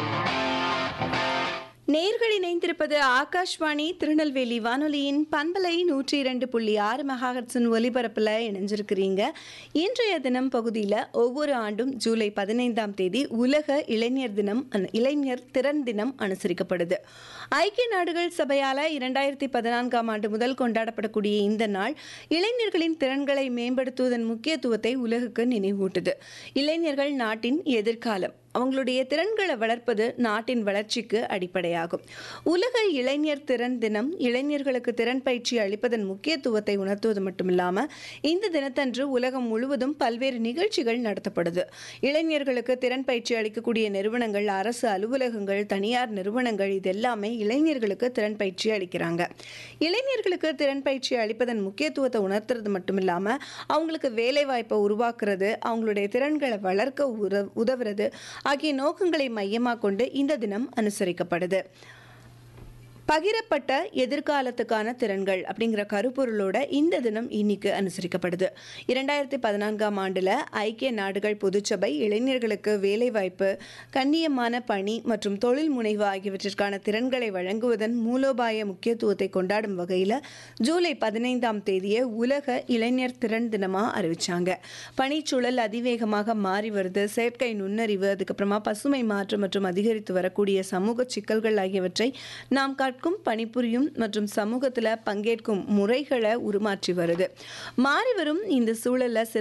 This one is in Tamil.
நேர்கள் இணைந்திருப்பது ஆகாஷ்வாணி திருநெல்வேலி வானொலியின் பண்பலை நூற்றி இரண்டு புள்ளி ஆறு மெகாஹட்ஸின் ஒலிபரப்பில் இணைஞ்சிருக்கிறீங்க இன்றைய தினம் பகுதியில் ஒவ்வொரு ஆண்டும் ஜூலை பதினைந்தாம் தேதி உலக இளைஞர் தினம் அனு- இளைஞர் திறன் தினம் அனுசரிக்கப்படுது ஐக்கிய நாடுகள் சபையால் இரண்டாயிரத்தி பதினான்காம் ஆண்டு முதல் கொண்டாடப்படக்கூடிய இந்த நாள் இளைஞர்களின் திறன்களை மேம்படுத்துவதன் முக்கியத்துவத்தை உலகுக்கு நினைவூட்டுது இளைஞர்கள் நாட்டின் எதிர்காலம் அவங்களுடைய திறன்களை வளர்ப்பது நாட்டின் வளர்ச்சிக்கு அடிப்படையாகும் உலக இளைஞர் திறன் தினம் இளைஞர்களுக்கு திறன் பயிற்சி அளிப்பதன் முக்கியத்துவத்தை உணர்த்துவது மட்டுமில்லாமல் இந்த தினத்தன்று உலகம் முழுவதும் பல்வேறு நிகழ்ச்சிகள் நடத்தப்படுது இளைஞர்களுக்கு திறன் பயிற்சி அளிக்கக்கூடிய நிறுவனங்கள் அரசு அலுவலகங்கள் தனியார் நிறுவனங்கள் இது எல்லாமே இளைஞர்களுக்கு திறன் பயிற்சி அளிக்கிறாங்க இளைஞர்களுக்கு திறன் பயிற்சி அளிப்பதன் முக்கியத்துவத்தை உணர்த்துறது மட்டுமில்லாமல் அவங்களுக்கு வேலை வாய்ப்பை உருவாக்குறது அவங்களுடைய திறன்களை வளர்க்க உற உதவுறது ஆகிய நோக்கங்களை மையமாக கொண்டு இந்த தினம் அனுசரிக்கப்படுது பகிரப்பட்ட எதிர்காலத்துக்கான திறன்கள் அப்படிங்கிற கருப்பொருளோட இந்த தினம் இன்னைக்கு அனுசரிக்கப்படுது இரண்டாயிரத்தி பதினான்காம் ஆண்டில் ஐக்கிய நாடுகள் பொதுச்சபை இளைஞர்களுக்கு வேலைவாய்ப்பு கண்ணியமான பணி மற்றும் தொழில் முனைவு ஆகியவற்றிற்கான திறன்களை வழங்குவதன் மூலோபாய முக்கியத்துவத்தை கொண்டாடும் வகையில் ஜூலை பதினைந்தாம் தேதியை உலக இளைஞர் திறன் தினமாக அறிவிச்சாங்க பணிச்சூழல் அதிவேகமாக மாறி வருது செயற்கை நுண்ணறிவு அதுக்கப்புறமா பசுமை மாற்றம் மற்றும் அதிகரித்து வரக்கூடிய சமூக சிக்கல்கள் ஆகியவற்றை நாம் கற்கும் பணிபுரியும் மற்றும் சமூகத்தில் பங்கேற்கும் முறைகளை உருமாற்றி வருது மாறி வரும் இந்த சூழல்ல சிறந்த